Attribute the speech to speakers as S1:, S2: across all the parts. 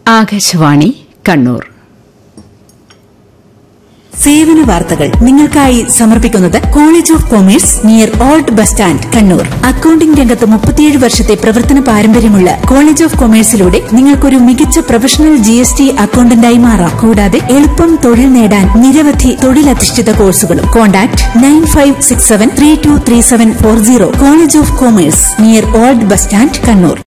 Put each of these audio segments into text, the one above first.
S1: ആകാശവാണി കണ്ണൂർ
S2: സേവന വാർത്തകൾ നിങ്ങൾക്കായി സമർപ്പിക്കുന്നത് college of commerce near old bus stand Kannur accounting രംഗത്ത് മുപ്പത്തിയേഴ് വർഷത്തെ പ്രവർത്തന പാരമ്പര്യമുള്ള കോളേജ് ഓഫ് കൊമേഴ്സിലൂടെ നിങ്ങൾക്കൊരു മികച്ച പ്രൊഫഷണൽ ജി എസ് ടി അക്കൌണ്ടന്റായി മാറാം കൂടാതെ എളുപ്പം തൊഴിൽ നേടാൻ നിരവധി തൊഴിലധിഷ്ഠിത കോഴ്സുകളും contact nine five six seven three two three seven four zero college of commerce near old bus stand Kannur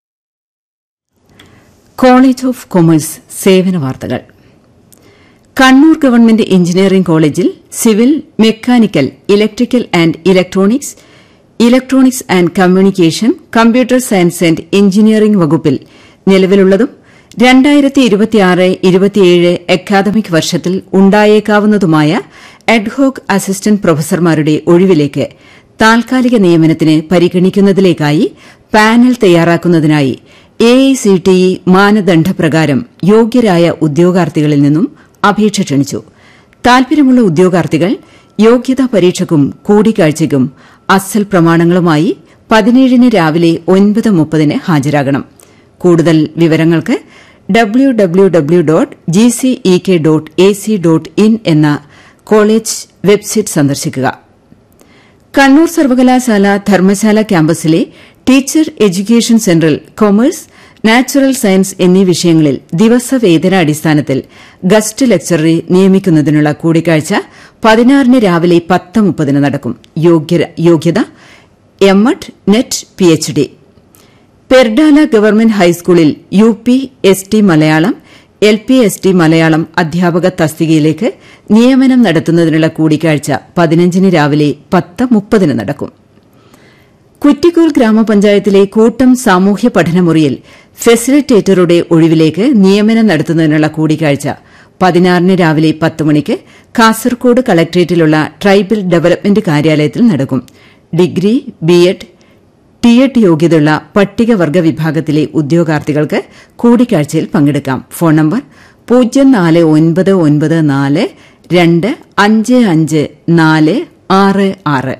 S1: college of commerce സേവന വാർത്തകൾ കണ്ണൂർ ഗവൺമെന്റ് എഞ്ചിനീയറിംഗ് കോളേജിൽ civil mechanical electrical and electronics electronics and communication computer science and engineering വകുപ്പിൽ നിലവിലുള്ളതും രണ്ടായിരത്തി ഇരുപത്തിയാറ് ഇരുപത്തിയേഴ് academic വർഷത്തിൽ ഉണ്ടായേക്കാവുന്നതുമായ ad hoc assistant പ്രൊഫസർമാരുടെ ഒഴിവിലേക്ക് താൽക്കാലിക നിയമനത്തിന് പരിഗണിക്കുന്നതിലേക്കായി പാനൽ തയ്യാറാക്കുന്നതിനായി എഐസിടിഇ മാനദണ്ഡപ്രകാരം യോഗ്യരായ ഉദ്യോഗാർത്ഥികളിൽ നിന്നും അപേക്ഷ ക്ഷണിച്ചു താൽപര്യമുള്ള ഉദ്യോഗാർത്ഥികൾ യോഗ്യതാ പരീക്ഷയ്ക്കും കൂടിക്കാഴ്ചയ്ക്കും അസൽ പ്രമാണങ്ങളുമായി പതിനേഴിന് രാവിലെ ഒൻപത് മുപ്പതിന് ഹാജരാകണം കൂടുതൽ വിവരങ്ങൾക്ക് W W W dot G C E K dot A C dot in എന്ന കോളേജ് വെബ്സൈറ്റ് സന്ദർശിക്കുക കണ്ണൂർ സർവകലാശാല ധർമ്മശാല ക്യാമ്പസിലെ ടീച്ചർ എഡ്യൂക്കേഷൻ സെന്ററിൽ കൊമേഴ്സ് നാച്ചുറൽ സയൻസ് എന്നീ വിഷയങ്ങളിൽ ദിവസവേതനാടിസ്ഥാനത്തിൽ ഗസ്റ്റ് ലെക്ചററെ നിയമിക്കുന്നതിനുള്ള കൂടിക്കാഴ്ച പതിനാറിന് രാവിലെ പത്ത് മുപ്പതിന് നടക്കും യോഗ്യത M Ed NET P H D Perdala government ഹൈസ്കൂളിൽ U P S T Malayalam L P S T Malayalam അധ്യാപക തസ്തികയിലേക്ക് നിയമനം നടത്തുന്നതിനുള്ള കൂടിക്കാഴ്ച പതിനഞ്ചിന് രാവിലെ പത്ത് മുപ്പതിന് നടക്കും കുറ്റിക്കോൽ ഗ്രാമപഞ്ചായത്തിലെ കൂട്ടം സാമൂഹ്യ പഠനമുറിയിൽ ഫെസിലിറ്റേറ്ററുടെ ഒഴിവിലേക്ക് നിയമനം നടത്തുന്നതിനുള്ള കൂടിക്കാഴ്ച പതിനാറിന് രാവിലെ പത്ത് മണിക്ക് കാസർകോട് കളക്ട്രേറ്റിലുള്ള ട്രൈബൽ ഡെവലപ്മെന്റ് കാര്യാലയത്തിൽ നടക്കും ഡിഗ്രി ബിഎഡ് ടിഎഡ് യോഗ്യതയുള്ള പട്ടികവർഗ വിഭാഗത്തിലെ ഉദ്യോഗാർത്ഥികൾക്ക് കൂടിക്കാഴ്ചയിൽ പങ്കെടുക്കാം ഫോൺ നമ്പർ പൂജ്യം നാല് ഒൻപത് ഒൻപത് നാല് രണ്ട് അഞ്ച് അഞ്ച് നാല് ആറ് ആറ്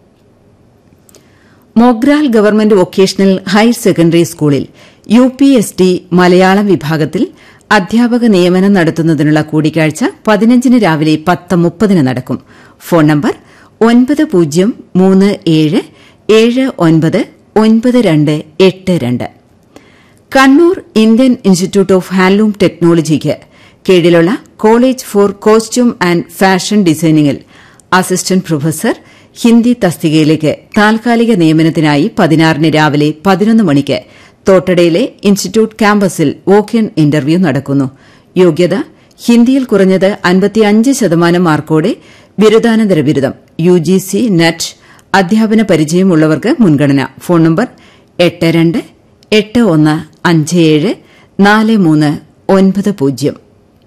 S1: Mogral government vocational higher secondary സ്കൂളിൽ U P S T Malayalam വിഭാഗത്തിൽ അധ്യാപക നിയമനം നടത്തുന്നതിനുള്ള കൂടിക്കാഴ്ച പതിനഞ്ചിന് രാവിലെ പത്ത് മുപ്പതിന് നടക്കും ഫോൺ നമ്പർ ഒൻപത് പൂജ്യം മൂന്ന് ഏഴ് ഏഴ് ഒൻപത് ഒൻപത് രണ്ട് എട്ട് രണ്ട് Kannur Indian institute of handloom ടെക്നോളജിക്ക് കീഴിലുള്ള college for costume and fashion ഡിസൈനിംഗിൽ അസിസ്റ്റന്റ് പ്രൊഫസർ ഹിന്ദി തസ്തികയിലേക്ക് താൽക്കാലിക നിയമനത്തിനായി പതിനാറിന് രാവിലെ പതിനൊന്ന് മണിക്ക് തോട്ടടയിലെ ഇൻസ്റ്റിറ്റ്യൂട്ട് ക്യാമ്പസിൽ വോക്ക് ഇൻ ഇന്റർവ്യൂ നടക്കുന്നു യോഗ്യത ഹിന്ദിയിൽ കുറഞ്ഞത് അൻപത്തിയഞ്ച് ശതമാനം മാർക്കോടെ ബിരുദാനന്തര ബിരുദം യു ജി സി നെറ്റ് അധ്യാപന പരിചയമുള്ളവർക്ക് മുൻഗണന ഫോൺ നമ്പർ എട്ട് രണ്ട് എട്ട് ഒന്ന് അഞ്ച് ഏഴ് നാല് മൂന്ന് ഒൻപത് പൂജ്യം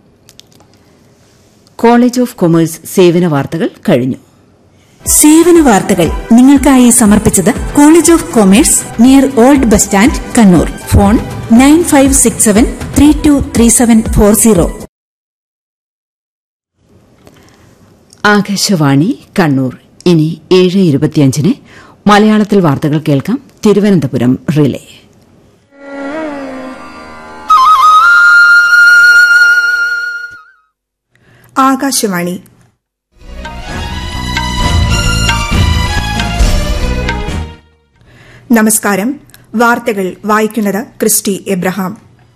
S1: കോളേജ് ഓഫ് കൊമേഴ്സ് സേവന വാർത്തകൾ കഴിഞ്ഞു
S2: സേവന വാർത്തകൾ നിങ്ങൾക്കായി സമർപ്പിച്ചത് college of commerce near old bus stand Kannur phone nine five six seven three two three seven four zero
S1: Akashvani Kannur ഇനി ഏഴ് ഇരുപത്തിയഞ്ചിന് മലയാളത്തിൽ വാർത്തകൾ കേൾക്കാം തിരുവനന്തപുരം റിലേ
S3: ആകാശവാണി നമസ്കാരം വാർത്തകൾ വായിക്കുന്നത് ക്രിസ്റ്റി എബ്രഹാം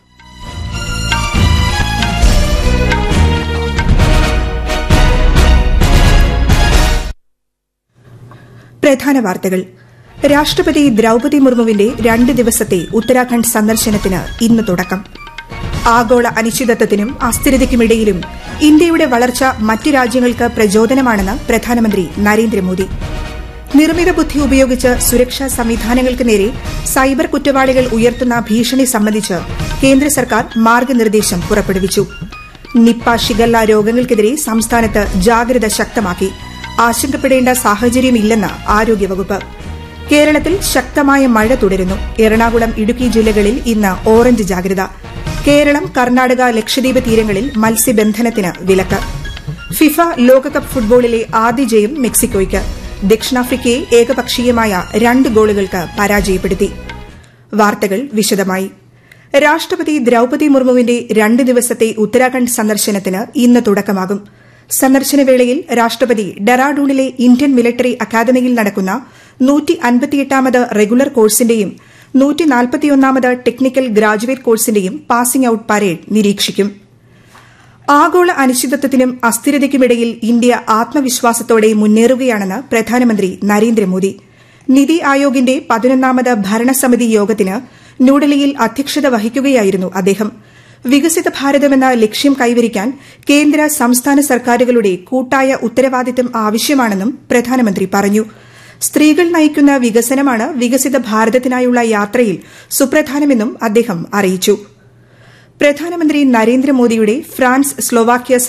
S3: പ്രധാന വാർത്തകൾ രാഷ്ട്രപതി ദ്രൌപതി മുർമുവിന്റെ രണ്ട് ദിവസത്തെ ഉത്തരാഖണ്ഡ് സന്ദർശനത്തിന് ഇന്ന് തുടക്കം ആഗോള അനിശ്ചിതത്വത്തിനും അസ്ഥിരതയ്ക്കുമിടയിലും ഇന്ത്യയുടെ വളർച്ച മറ്റ് രാജ്യങ്ങൾക്ക് പ്രചോദനമാണെന്ന് പ്രധാനമന്ത്രി നരേന്ദ്രമോദി നിർമ്മിത ബുദ്ധി ഉപയോഗിച്ച് സുരക്ഷാ സംവിധാനങ്ങൾക്ക് നേരെ സൈബർ കുറ്റവാളികൾ ഉയർത്തുന്ന ഭീഷണി സംബന്ധിച്ച് കേന്ദ്ര സർക്കാർ മാർഗനിർദ്ദേശം പുറപ്പെടുവിച്ചു നിപ്പ ഷിഗല്ല രോഗങ്ങൾക്കെതിരെ സംസ്ഥാനത്ത് ജാഗ്രത ശക്തമാക്കി ആശങ്കപ്പെടേണ്ട സാഹചര്യമില്ലെന്ന് ആരോഗ്യവകുപ്പ് കേരളത്തിൽ ശക്തമായ മഴ തുടരുന്നു എറണാകുളം ഇടുക്കി ജില്ലകളിൽ ഇന്ന് ഓറഞ്ച് ജാഗ്രത കേരളം കർണാടക ലക്ഷദ്വീപ് തീരങ്ങളിൽ മത്സ്യബന്ധനത്തിന് വിലക്ക് ഫിഫ ലോകകപ്പ് ഫുട്ബോളിലെ ആദ്യ ജയം മെക്സിക്കോയ്ക്ക് ദക്ഷിണാഫ്രിക്കയെ ഏകപക്ഷീയമായ രണ്ട് ഗോളുകൾക്ക് പരാജയപ്പെടുത്തി വാർത്തകൾ വിശദമായി രാഷ്ട്രപതി ദ്രൌപതി മുർമുവിന്റെ രണ്ട് ദിവസത്തെ ഉത്തരാഖണ്ഡ് സന്ദർശനത്തിന് ഇന്ന് തുടക്കമാകും സന്ദർശനവേളയിൽ രാഷ്ട്രപതി ഡെറാഡൂണിലെ ഇന്ത്യൻ മിലിറ്ററി അക്കാദമിയിൽ നടക്കുന്ന നൂറ്റി അൻപത്തിയെട്ടാമത് റെഗുലർ കോഴ്സിന്റെയും നൂറ്റി നാൽപ്പത്തിയൊന്നാമത് ടെക്നിക്കൽ ഗ്രാജുവേറ്റ് കോഴ്സിന്റെയും പാസിംഗ് ഔട്ട് പരേഡ് നിരീക്ഷിക്കും ആഗോള അനിശ്ചിതത്വത്തിനും അസ്ഥിരതയ്ക്കുമിടയിൽ ഇന്ത്യ ആത്മവിശ്വാസത്തോടെ മുന്നേറുകയാണെന്ന് പ്രധാനമന്ത്രി നരേന്ദ്രമോദി നിതി ആയോഗിന്റെ പതിനൊന്നാമത് ഭരണസമിതി യോഗത്തിന് ന്യൂഡൽഹിയിൽ അധ്യക്ഷത വഹിക്കുകയായിരുന്നു അദ്ദേഹം വികസിത ഭാരതമെന്ന ലക്ഷ്യം കൈവരിക്കാൻ കേന്ദ്ര സംസ്ഥാന സർക്കാരുകളുടെ കൂട്ടായ ഉത്തരവാദിത്തം ആവശ്യമാണെന്നും പ്രധാനമന്ത്രി പറഞ്ഞു സ്ത്രീകൾ നയിക്കുന്ന വികസനമാണ് വികസിത ഭാരതത്തിനായുള്ള യാത്രയിൽ സുപ്രധാനമെന്നും അദ്ദേഹം അറിയിച്ചു പ്രധാനമന്ത്രി നരേന്ദ്രമോദിയുടെ ഫ്രാൻസ് സ്ലോവാക്യ